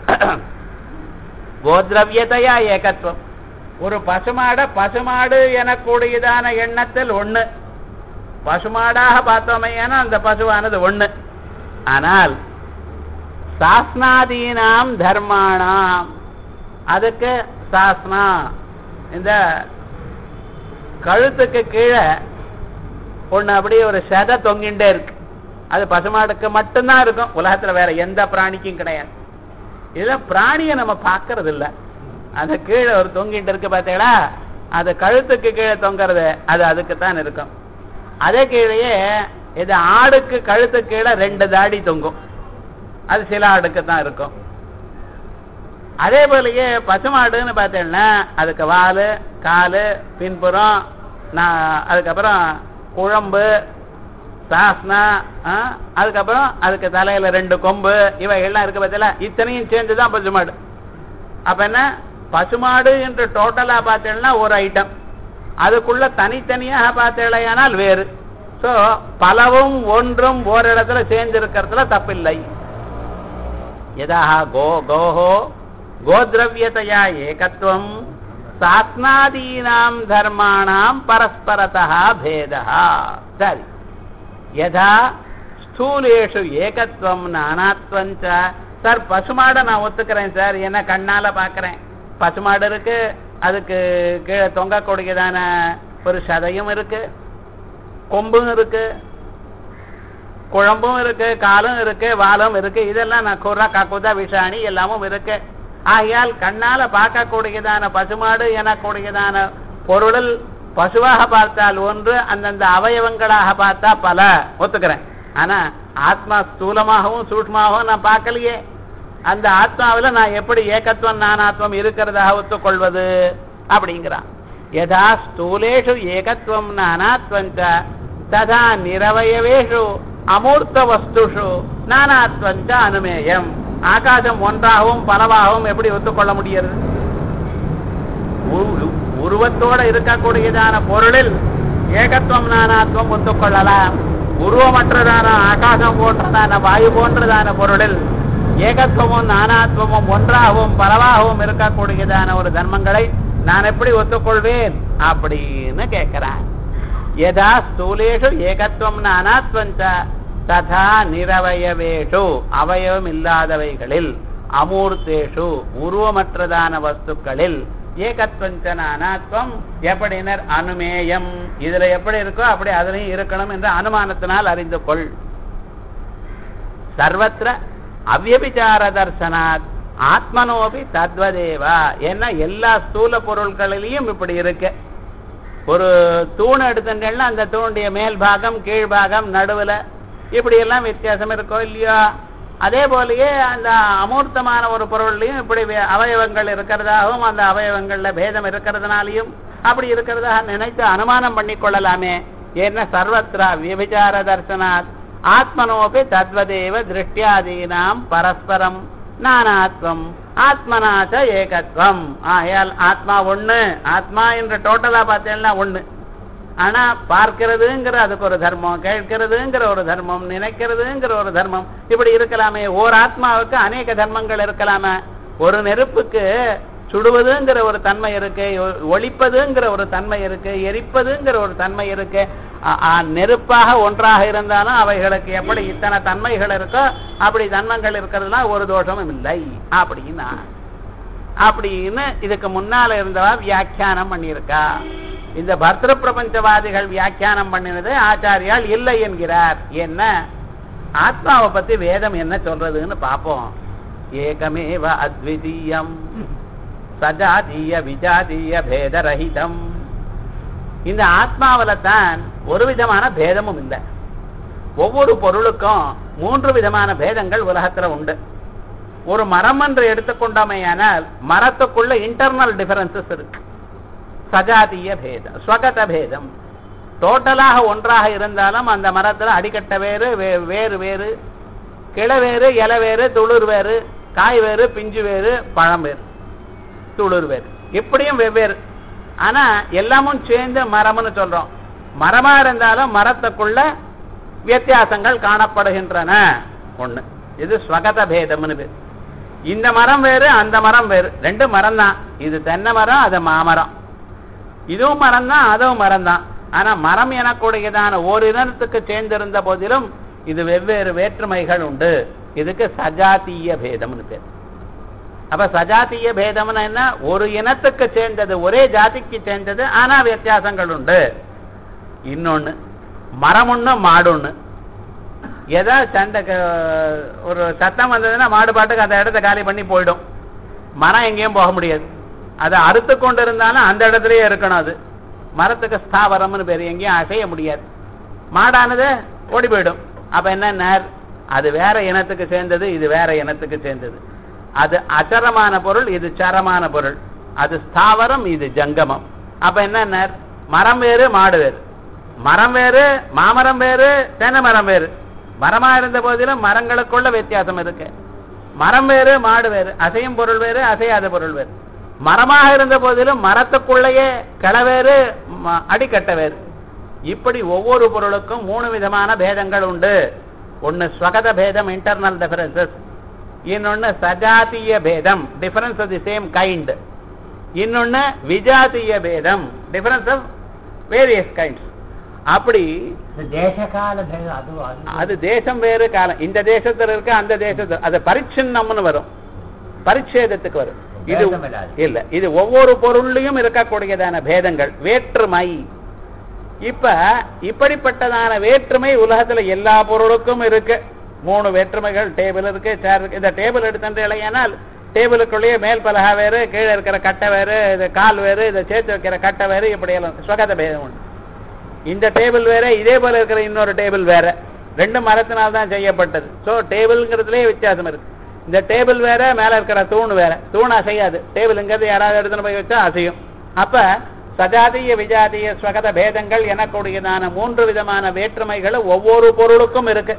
கோத்ரவியதையா ஏகத்துவம் ஒரு பசுமாட பசுமாடு எனக்கூடியதான எண்ணத்தில் ஒண்ணு பசுமாடாக பார்த்தோமே ஏன்னா அந்த பசுவானது ஒண்ணு ஆனால் சாஸ்னாதீனாம் தர்மாணாம் அதுக்கு சாஸ்னா இந்த கழுத்துக்கு கீழே ஒண்ணு அப்படியே ஒரு செதை தொங்கிண்டே இருக்கு அது பசுமாடுக்கு மட்டும்தான் இருக்கும் உலகத்துல வேற எந்த பிராணிக்கும் கிடையாது இதுல பிராணியை நம்ம பார்க்கறது இல்ல அந்த கீழே ஒரு தொங்கிட்டு இருக்கு பார்த்தீங்களா அது கழுத்துக்கு கீழே தொங்குறது அது அதுக்கு தான் இருக்கும் அதே கீழேயே இது ஆடுக்கு கழுத்து கீழே ரெண்டு தாடி தொங்கும் அது சில ஆடுக்கு தான் இருக்கும் அதே போலயே பசுமாடுன்னு பார்த்தீங்கன்னா அதுக்கு வால் காலு பின்புறம் நான் அதுக்கப்புறம் குழம்பு சாஸ்னா ஆ, அதுக்கப்புறம் அதுக்கு தலையில ரெண்டு கொம்பு இவைகள்லாம் இருக்கு பார்த்தீங்களா இத்தனையும் சேர்ந்து தான் பசுமாடு அப்ப என்ன பசுமாடு என்று டோட்டலா பார்த்தீங்கன்னா ஒரு ஐட்டம் அதுக்குள்ள தனித்தனியாக பார்த்தீங்களேயானால் வேறு சோ பலவும் ஒன்றும் ஓரிடத்துல சேர்ந்து இருக்கிறதுல தப்பில்லை यदा गो गोः गोद्रव्यतया एकत्वं सात्नादीनां धर्माणां परस्परतः भेदः சரி யதா ஸ்தூலேஷு ஏகத்துவம் நானாத்வம் ச சார் பசுமாடை நான் ஒத்துக்கிறேன் சார் என்ன கண்ணால பார்க்கறேன் பசுமாடு இருக்கு அதுக்கு கீழே தொங்கக்கூடியதான ஒரு சதையும் இருக்கு கொம்பும் இருக்கு குழம்பும் இருக்கு காலும் இருக்கு வாலும் இருக்கு இதெல்லாம் நான் குர்ரா காக்குதா விஷாணி எல்லாமும் இருக்கு ஆகையால் கண்ணால பார்க்கக்கூடியதான பசுமாடு எனக்கூடியதான பொருளில் பசுவாக பார்த்தால் ஒன்று அந்தந்த அவயவங்களாக பார்த்தா பல ஒத்துக்கிறேன் ஆனா ஆத்மா ஸ்தூலமாகவும் சூட்சமாகவும் நான் பார்க்கலையே அந்த ஆத்மாவுல நான் எப்படி ஏகத்துவம் நானாத்வம் இருக்கிறதாக ஒத்துக்கொள்வது அப்படிங்கிறான் யதா ஸ்தூலேஷு ஏகத்துவம் நானாத்வம் ச ததா நிரவயவேஷு அமூர்த்த வஸ்துஷு நானாத்வம் ச அனுமேயம் ஆகாசம் ஒன்றாகவும் பலவாகவும் எப்படி ஒத்துக்கொள்ள முடியாது உரு- உருவத்தோட இருக்கக்கூடியதான பொருளில் ஏகத்துவம் நானாத்வம் ஒத்துக்கொள்ளலாம் உருவமற்றதான ஆகாசம் போன்றதான வாயு போன்றதான பொருளில் ஏகத்துவமும் நானாத்வமும் ஒன்றாகவும் பலவாகவும் இருக்கக்கூடியதான ஒரு தர்மங்களை நான் எப்படி ஒத்துக்கொள்வேன் அப்படின்னு கேட்கிறான் யதா ஸ்தூலேஷு ஏகத்துவம் நானாத்வம் ச ததா நிரவயவேஷு அவயவம் இல்லாதவைகளில் அமூர்த்தேஷு உருவமற்றதான வஸ்துக்களில் ஏகத்வஞ்ச நானாத்வம் எப்படினர் அனுமேயம் இதுல எப்படி இருக்கோ அப்படி அதுலயும் இருக்கணும் என்ற அனுமானத்தினால் அறிந்து கொள் சர்வத்திர அவ்யபிச்சார தர்சனாத் ஆத்மனோபி தத்வதேவா ஏன்னா எல்லா ஸ்தூல பொருட்களிலையும் இப்படி இருக்கு ஒரு தூண் எடுத்துட்டேன்னா அந்த தூணுடைய மேல் பாகம் கீழ் பாகம் நடுவுல இப்படி எல்லாம் வித்தியாசம் இருக்கோ இல்லையோ அதே போலயே அந்த அமூர்த்தமான ஒரு பொருள்லையும் இப்படி வே- அவயவங்கள் இருக்கிறதாகவும் அந்த அவயவங்கள்ல பேதம் இருக்கிறதுனாலையும் அப்படி இருக்கிறதா நினைத்து அனுமானம் பண்ணி கொள்ளலாமே என்ன சர்வத்ரா விபச்சார தர்சனாத் ஆத்மனோபி தத்வதேவ திருஷ்டியாதீனாம் பரஸ்பரம் நானாத்வம் ஆத்மனாச்ச ஏகத்வம் ஆயால் ஆத்மா ஒண்ணு ஆத்மா என்ற டோட்டலா பார்த்தேன்னா ஒண்ணு ஆனா பார்க்கிறதுங்கிற அதுக்கு ஒரு தர்மம் கேட்கிறதுங்கிற ஒரு தர்மம் நினைக்கிறதுங்கிற ஒரு தர்மம் இப்படி இருக்கலாமே ஓர் ஆத்மாவுக்கு அநேக தர்மங்கள் இருக்கலாமே ஒரு நெருப்புக்கு சுடுவதுங்கிற ஒரு தன்மை இருக்கு ஒ- ஒழிப்பதுங்கிற ஒரு தன்மை இருக்கு எரிப்பதுங்கிற ஒரு தன்மை இருக்கு அ- அ, நெருப்பாக ஒன்றாக இருந்தாலும் அவைகளுக்கு எப்படி இத்தனை தன்மைகள் இருக்கோ அப்படி தன்மங்கள் இருக்கிறதுனா ஒரு தோஷமும் இல்லை அப்படின்னா அப்படின்னு இதுக்கு முன்னால இருந்தவா வியாக்கியானம் பண்ணியிருக்கா இந்த பர்திரு பிரபஞ்சவாதிகள் வியாக்கியானம் பண்ணினது ஆச்சாரியால் இல்லை என்கிறார் என்ன ஆத்மாவை பத்தி வேதம் என்ன சொல்றதுன்னு பார்ப்போம் ஏகமேவ அத்விதீயம் சஜாதீய விஜாதீய பேதரஹிதம் இந்த ஆத்மாவில தான் ஒரு விதமான பேதமும் இல்லை ஒவ்வொரு பொருளுக்கும் மூன்று விதமான பேதங்கள் உலகத்துல உண்டு ஒரு மரம் என்று எடுத்துக்கொண்டோமேயானால் மரத்துக்குள்ள இன்டர்னல் டிஃபரன்சஸ் இருக்கு சஜாதிய பேதம் ஸ்வகத பேதம் டோட்டலாக ஒன்றாக இருந்தாலும் அந்த மரத்துல அடிக்கட்ட வேறு வே- வேறு வேறு கிளை வேறு இலை வேறு துளிர் வேறு காய் வேறு பிஞ்சு வேறு பழம் வேறு துளிர் வேறு இப்படியும் வெவ்வேறு ஆனா எல்லாமும் சேர்ந்து மரம்னு சொல்றோம் மரமா இருந்தாலும் மரத்துக்குள்ள வித்தியாசங்கள் காணப்படுகின்றன ஒண்ணு இது ஸ்வகத பேதம்னு பேர் இந்த மரம் வேறு அந்த மரம் வேறு ரெண்டு மரம் தான் இது தென்னை மரம் அது மாமரம் இதுவும் மரம் தான் அதுவும் மரம் தான் ஆனா மரம் எனக்கூடியதான ஒரு இனத்துக்கு சேர்ந்திருந்த போதிலும் இது வெவ்வேறு வேற்றுமைகள் உண்டு இதுக்கு சஜாத்திய பேதம்னு பேர் அப்ப சஜாத்திய பேதம்னா என்ன ஒரு இனத்துக்கு சேர்ந்தது ஒரே ஜாதிக்கு சேர்ந்தது ஆனா வித்தியாசங்கள் உண்டு இன்னொன்னு மரம் ஒண்ணு மாடு ஒண்ணு ஏதா சண்டை க- ஒரு சத்தம் வந்ததுன்னா மாடு பாட்டுக்கு அந்த இடத்த காலி பண்ணி போயிடும் மரம் எங்கேயும் போக முடியாது அதை அறுத்து கொண்டு இருந்தாலும் அந்த இடத்துலயே இருக்கணும் அது மரத்துக்கு ஸ்தாவரம்னு பேர் எங்கேயும் அசைய முடியாது மாடானது ஓடி போயிடும் அப்ப என்ன அது வேற இனத்துக்கு சேர்ந்தது இது வேற இனத்துக்கு சேர்ந்தது அது அச்சரமான பொருள் இது சரமான பொருள் அது ஸ்தாவரம் இது ஜங்கமம் அப்ப என்ன மரம் வேறு மாடு வேறு மரம் வேறு மாமரம் வேறு தென்னை மரம் வேறு மரமா இருந்த போதிலும் மரங்களுக்குள்ள வித்தியாசம் இருக்கு மரம் வேறு மாடு வேறு அசையும் பொருள் வேறு அசையாத பொருள் வேறு மரமாக இருந்த போதிலும் மரத்துக்குள்ளேயே களை வேறு ம- அடிக்கட்டை வேறு இப்படி ஒவ்வொரு பொருளுக்கும் மூணு விதமான பேதங்கள் உண்டு ஒன்னு ஸ்வகத பேதம் இன்டர்னல் டிஃபரன்சஸ் இன்னொன்னு சஜாத்திய பேதம் difference of the same kind இன்னொன்னு விஜாத்திய பேதம் டிஃபரன்ஸ் ஆஃப் வேரியஸ் கைண்ட்ஸ் அப்படி இந்த தேசகால பேதம் அது அது அது தேசம் வேறு காலம் இந்த தேசத்துல இருக்கு அந்த தேசத்துல அது பரிச்சின்னம்னு வரும் பரிச்சேதத்துக்கு வரும் இது பேதம் இல்லாது. இல்ல இது ஒவ்வொரு பொருள்லயும் இருக்கக்கூடியதான பேதங்கள் வேற்றுமை இப்ப இப்படிப்பட்டதான வேற்றுமை உலகத்துல எல்லா பொருளுக்கும் இருக்கு மூணு வேற்றுமைகள் டேபிள் இருக்கு சேர் இருக்கு இந்த டேபிள் எடுத்துட்டு இல்லையானால் டேபிளுக்குள்ளேயே மேல் பலகா வேறு கீழே இருக்கிற கட்டை வேறு இது கால் வேறு இதை சேர்த்து வைக்கிற கட்டை வேறு இப்படி எல்லாம் ஸ்வகத பேதம் உண்டு இந்த டேபிள் வேற இதே போல இருக்கிற இன்னொரு டேபிள் வேற ரெண்டு மரத்தினால் தான் செய்யப்பட்டது ஸோ டேபிள்ங்கிறதுலயே வித்தியாசம் இருக்கு இந்த டேபிள் வேற மேல இருக்கிற தூண் வேற தூண் அசையாது டேபிள்ங்கிறது யாராவது எடுத்துன்னு போய் வச்சா அசையும் அப்ப சஜாதிய விஜாதிய ஸ்வகத பேதங்கள் எனக்கூடியதான மூன்று விதமான வேற்றுமைகள் ஒவ்வொரு பொருளுக்கும் இருக்கு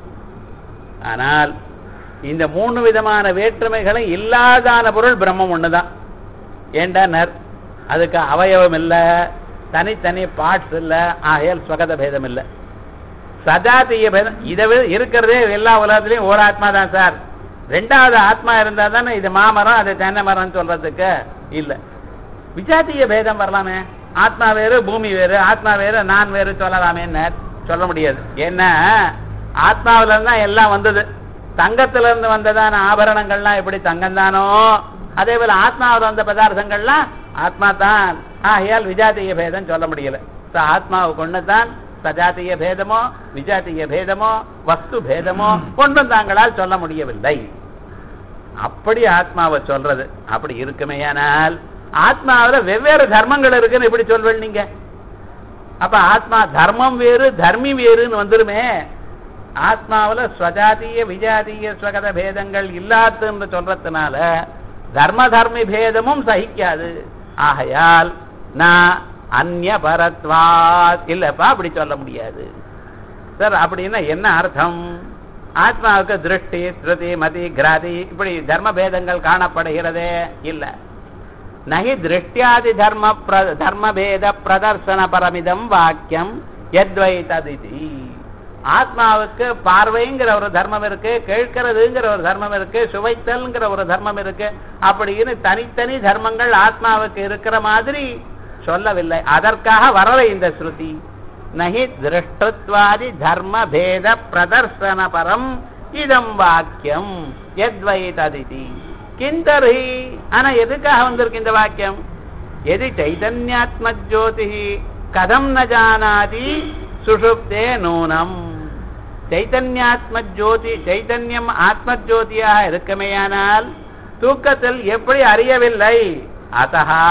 ஆனால் இந்த மூணு விதமான வேற்றுமைகளும் இல்லாதான பொருள் பிரம்மம் ஒண்ணுதான் ஏண்டா நர் அதுக்கு அவயவம் இல்ல தனித்தனி பார்ட்ஸ் இல்ல ஆகையால் ஸ்வகத பேதம் இல்ல சஜாத்திய பேதம் இதை விட இருக்கிறதே எல்லா உலகத்திலையும் ஒரு ஆத்மா தான் சார் ரெண்டாவது ஆத்மா இருந்தா தானே இது மாமரம் அது தென்னை மரம்னு சொல்றதுக்கு இல்ல விஜாத்திய பேதம் வரலாமே ஆத்மா வேறு பூமி வேறு ஆத்மா வேறு நான் வேறு சொல்லலாமே சொல்ல முடியாது ஏன்னா ஆத்மாவில இருந்து தான் எல்லாம் வந்தது தங்கத்துல இருந்து வந்ததான ஆபரணங்கள்லாம் எப்படி தங்கம் தானோ அதே போல ஆத்மாவில் வந்த பதார்த்தங்கள்லாம் ஆத்மா தான் ஆகையால் விஜாத்திய பேதம் சொல்ல முடியல So, ஆத்மாவுக்கு ஒண்ணுதான் சஜாத்திய பேதமோ விஜாத்திய பேதமோ வஸ்து பேதமோ ஒன்றும் தாங்களால் சொல்ல முடியவில்லை அப்படி ஆத்மாவை சொல்றது அப்படி இருக்குமேயானால் ஆத்மாவுல வெவ்வேறு தர்மங்கள் இருக்குன்னு எப்படி சொல்வேன் நீங்க அப்ப ஆத்மா தர்மம் வேறு தர்மி வேறுன்னு வந்துருமே ஆத்மாவுல ஸ்வஜாத்திய விஜாத்திய ஸ்வகத பேதங்கள் இல்லாதுன்னு சொல்றதுனால தர்ம தர்மி பேதமும் சகிக்காது ஆகையால் நான் அந்நிய பரத்வாத் இல்லப்பா அப்படி சொல்ல முடியாது சார் அப்படின்னா என்ன அர்த்தம் ஆத்மாவுக்கு திருஷ்டி ஸ்ருதி மதி கிராதி இப்படி தர்ம பேதங்கள் காணப்படுகிறதே இல்ல நகி திருஷ்டியாதி தர்ம பிர- தர்மபேத பிரதர்சன பரமிதம் வாக்கியம் எத்வை ததிதி ஆத்மாவுக்கு பார்வைங்கிற ஒரு தர்மம் இருக்கு கேட்கிறதுங்கிற ஒரு தர்மம் இருக்கு சுவைத்தல்ங்கிற ஒரு தர்மம் இருக்கு அப்படின்னு தனித்தனி தர்மங்கள் ஆத்மாவுக்கு இருக்கிற மாதிரி சொல்லவில்லை அதற்காக வரலை இந்த ஸ்ருதி நகி திருஷ்டத்வாதி தர்ம பேத பிரதர்சன பரம் இதம் வாக்கியம் எத்வை ததிதி கிந்தர்ஹி ஆனா எதுக்காக வந்திருக்கு இந்த வாக்கியம் எது சைதன்யாத்ம ஜோதி கதம் ந ஜானாதி சுஷுப்தே நூனம் சைதன்யாத்ம ஜோதி சைதன்யம் ஆத்ம ஜோதியாக இருக்குமேயானால் தூக்கத்தில் எப்படி அறியவில்லை அத்தஹா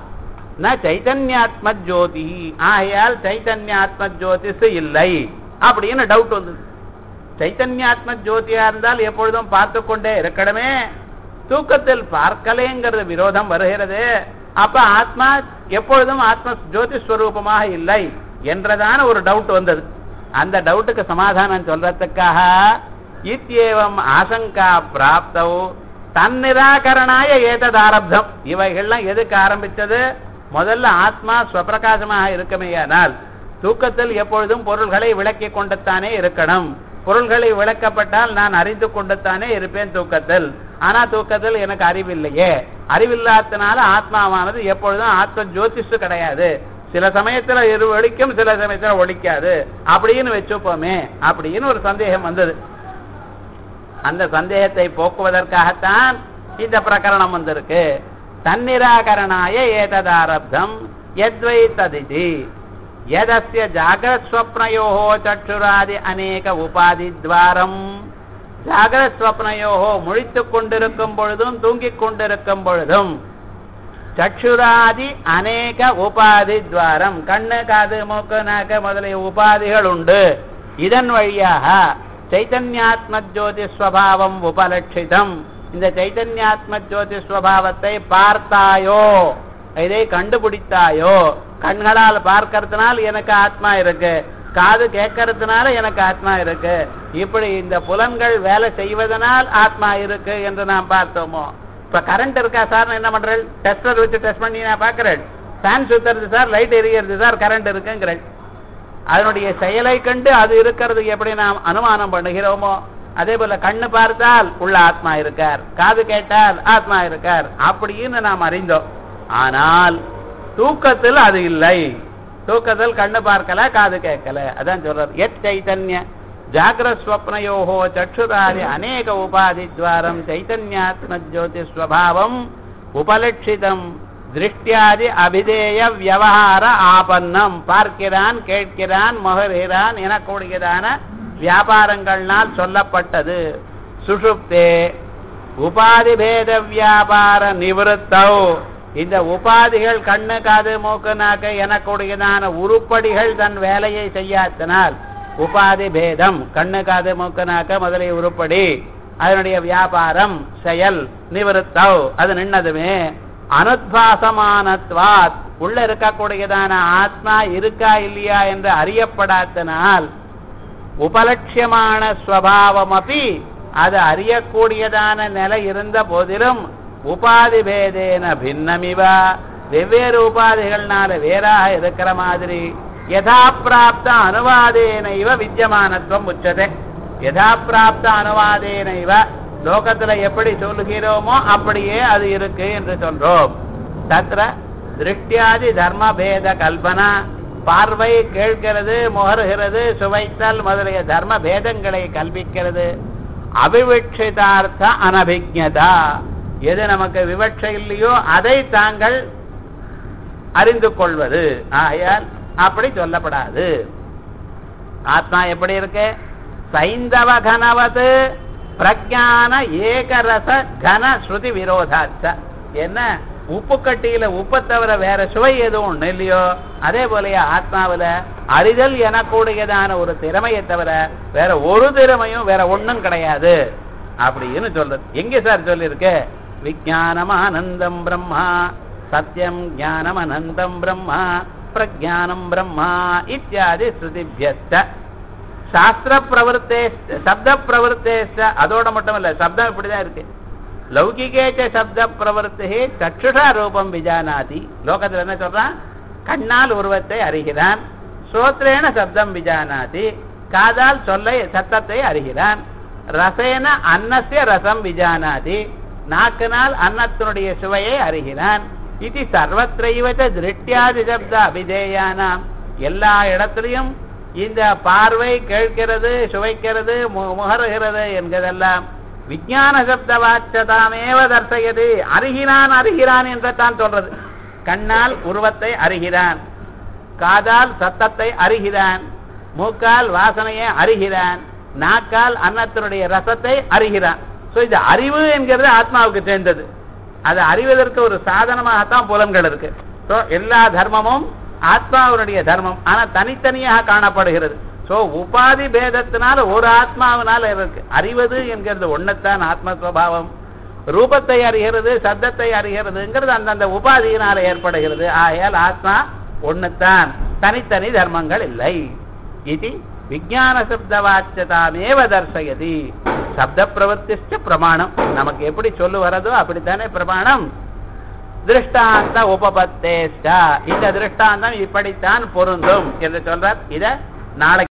ந சைதன்யாத்ம ஜோதி ஆகையால் சைதன்யாத்ம ஜோதிஸ் இல்லை அப்படின்னு டவுட் வந்தது சைத்தன்யாத்ம ஜோதியா இருந்தால் எப்பொழுதும் பார்த்து கொண்டே இருக்கணுமே தூக்கத்தில் பார்க்கலேங்கிறது விரோதம் வருகிறது அப்ப ஆத்மா எப்பொழுதும் ஆத்ம ஜோதி ஸ்வரூபமாக இல்லை என்றதான ஒரு டவுட் வந்தது அந்த டவுட்டுக்கு சமாதானம் சொல்றதுக்காக இத்தியேவம் ஆசங்கா பிராப்தவ் தன்னிராகரணாய ஏதது ஆரப்தம் இவைகள்லாம் எதுக்கு ஆரம்பிச்சது முதல்ல ஆத்மா ஸ்வப்பிரகாசமாக இருக்குமேயானால் தூக்கத்தில் எப்பொழுதும் பொருள்களை விளக்கிக் கொண்டுத்தானே இருக்கணும் பொருள்களை விளக்கப்பட்டால் நான் அறிந்து கொண்டுத்தானே இருப்பேன் தூக்கத்தில் ஆனா தூக்கத்தில் எனக்கு அறிவில்லையே அறிவில்லாதனால ஆத்மாவானது எப்பொழுதும் ஆத்ம ஜோதிஷு கிடையாது சில சமயத்துல இரு ஒழிக்கும் சில சமயத்துல ஒழிக்காது அப்படின்னு வச்சுப்போமே அப்படின்னு ஒரு சந்தேகம் வந்தது அந்த சந்தேகத்தை போக்குவதற்காகத்தான் இந்த பிரகரணம் வந்திருக்கு தன்னிராகரணாய ஏததாரப்தம் எத்வை ததிதி எதஸ்ய ஜாகிரத் ஸ்வப்னயோ சற்றுராதி அநேக உபாதி துவாரம் ஜாகிரத் ஸ்வப்னயோ முழித்துக் கொண்டிருக்கும் பொழுதும் தூங்கிக் கொண்டிருக்கும் பொழுதும் சற்றுராதி அநேக உபாதி துவாரம் கண்ணு காது மூக்கு நாக்கு முதலிய உபாதிகள் உண்டு இதன் வழியாக சைத்தன்யாத்ம ஜோதி ஸ்வபாவம் உபலட்சிதம் இந்த சைத்தன்யாத்ம ஜோதி ஸ்வபாவத்தை பார்த்தாயோ இதை கண்டுபிடித்தாயோ கண்களால் பார்க்கறதுனால எனக்கு ஆத்மா இருக்கு காது கேட்கறதுனால எனக்கு ஆத்மா இருக்கு இப்படி இந்த புலன்கள் வேலை செய்வதனால் ஆத்மா இருக்கு என்று நாம் பார்த்தோமோ இப்ப கரண்ட் இருக்கா சார் என்ன பண்றேன் டெஸ்டர் வச்சு டெஸ்ட் பண்ணி நான் பாக்குறேன் ஃபேன் சுத்துறது சார் லைட் எரிகிறது சார் கரண்ட் இருக்குங்கிறேன் அதனுடைய செயலை கண்டு அது இருக்கிறது எப்படி நாம் அனுமானம் பண்ணுகிறோமோ அதே போல கண்ணு பார்த்தால் உள்ள ஆத்மா இருக்கார் காது கேட்டால் ஆத்மா இருக்கார் அப்படின்னு நாம் அறிந்தோம் ஆனால் தூக்கத்தில் அது இல்லை தூக்கத்தில் கண்ணு பார்க்கல காது கேட்கல அதான் சொல்றார் எத் சைத்தன்ய ஜாகிரஸ்வப்னயோகோ சक्षुरादि அநேக உபாதி துவாரம் சைத்தன்யாத்ம ஜோதி ஸ்வபாவம் உபலட்சிதம் திருஷ்டியாதி அபிதேய வியவகார ஆபன்னம் பார்க்கிறான் கேட்கிறான் மொகர்கிறான் எனக்கூடியதான வியாபாரங்கள்னால் சொல்லப்பட்டது சுஷுப்தே உபாதி பேத வியாபார நிவத்தௌ இந்த உபாதிகள் கண்ணு காது மூக்கு நாக்கு எனக்கூடியதான உருப்படிகள் தன் வேலையை செய்யாதனால் உபாதி பேதம் கண்ணு காது மூக்கு நாக்கு முதலிய உருப்படி அதனுடைய வியாபாரம் செயல் நிவத்தௌ அது நின்னதுமே அனுத்வாசமானத்வாத் உள்ள இருக்கக்கூடியதான ஆத்மா இருக்கா இல்லையா என்று அறியப்படாதனால் உபலட்சியமான ஸ்வபாவம் அப்படி அது அறியக்கூடியதான நிலை இருந்த போதிலும் உபாதி பேதேன பின்னமிவ வெவ்வேறு உபாதிகள்னால வேறாக இருக்கிற மாதிரி யதா பிராப்த அனுவாதேன இவ வித்தியமானத்துவம் உச்சதே யதா பிராப்த அனுவாதேன இவ லோகத்துல எப்படி சொல்லுகிறோமோ அப்படியே அது இருக்கு என்று சொல்றோம் தத்ர திருஷ்டியாதி தர்ம பேத கல்பனா பார்வை கேட்கிறது முகருகிறது சுவைத்தல் முதலிய தர்ம பேதங்களை கல்பிக்கிறது அபிவிட்சிதார்த்த அனபிஜதா எது நமக்கு விவட்சை இல்லையோ அதை தாங்கள் அறிந்து கொள்வது ஆகையால் அப்படி சொல்லப்படாது ஆத்மா எப்படி இருக்கு சைந்தவ கனவது பிரஜான ஏகரச கன ஸ்ருதி விரோதாச்ச என்ன உப்பு கட்டியில உப்பை தவிர வேற சுவை எதுவும் ஒண்ணு இல்லையோ அதே போலயே ஆத்மாவில அறிதல் எனக்கூடியதான ஒரு திறமையை தவிர வேற ஒரு திறமையும் வேற ஒண்ணும் கிடையாது அப்படின்னு சொல்றது எங்க சார் சொல்லிருக்கு விஜயானம் ஆனந்தம் பிரம்மா சத்தியம் ஞானம் அனந்தம் பிரம்மா பிரஜானம் பிரம்மா இத்தியாதி ஸ்ருதிபியஸ்ட சாஸ்திர பிரவருத்தே சப்த பிரவருத்தே அதோட மட்டும் இல்ல சப்தம் இப்படிதான் இருக்கு லௌகிகேச்ச சப்த பிரவருத்தே சக்ஷுஷா ரூபம் விஜானாதி லோகத்துல என்ன சொல்றான் கண்ணால் உருவத்தை அறிகிறான் ஸ்ரோத்ரேன சப்தம் விஜானாதி காதால் சொல்லை சத்தத்தை அறிகிறான் ரசேன அன்னசிய ரசம் விஜானாதி நாக்கினால் அன்னத்தினுடைய சுவையை அறிகிறான் இது சர்வத்திரைவச்ச திருஷ்டியாதி சப்த அபிதேயானாம் எல்லா இடத்திலையும் இந்த பார்வை கேட்கிறது சுவைக்கிறது மு- முகருகிறது என்கிறதெல்லாம் விஞ்ஞான சப்த வாச்சதாமேவ தர்சயது அறிகிறான் அறிகிறான் என்று தான் சொல்றது கண்ணால் உருவத்தை அறிகிறான் காதால் சத்தத்தை அறிகிறான் மூக்கால் வாசனையை அறிகிறான் நாக்கால் அன்னத்தினுடைய ரசத்தை அறிகிறான் சோ இது அறிவு என்கிறது ஆத்மாவுக்கு சேர்ந்தது அது அறிவதற்கு ஒரு சாதனமாகத்தான் புலன்கள் இருக்கு சோ எல்லா தர்மமும் ஆத்மாவினுடைய தர்மம் ஆனா தனித்தனியாக காணப்படுகிறது சோ உபாதி பேதத்தினால ஒரு ஆத்மாவினால இருக்கு அறிவது என்கிறது ஒண்ணுத்தான் ஆத்ம சுவாவம் ரூபத்தை அறிகிறது சத்தத்தை அறிகிறதுங்கிறது அந்தந்த உபாதியினால ஏற்படுகிறது ஆகையால் ஆத்மா ஒண்ணுத்தான் தனித்தனி தர்மங்கள் இல்லை இது விஜான சப்தவாச்சியதாமேவ தர்சயதி சப்த பிரவர்த்திச்ச பிரமாணம் நமக்கு எப்படி சொல்லு வரதோ அப்படித்தானே பிரமாணம் திருஷ்டாந்த உபபத்தேஷ்ட இந்த திருஷ்டாந்தம் இப்படித்தான் பொருந்தும் என்று சொல்றார் இத நாளைக்கு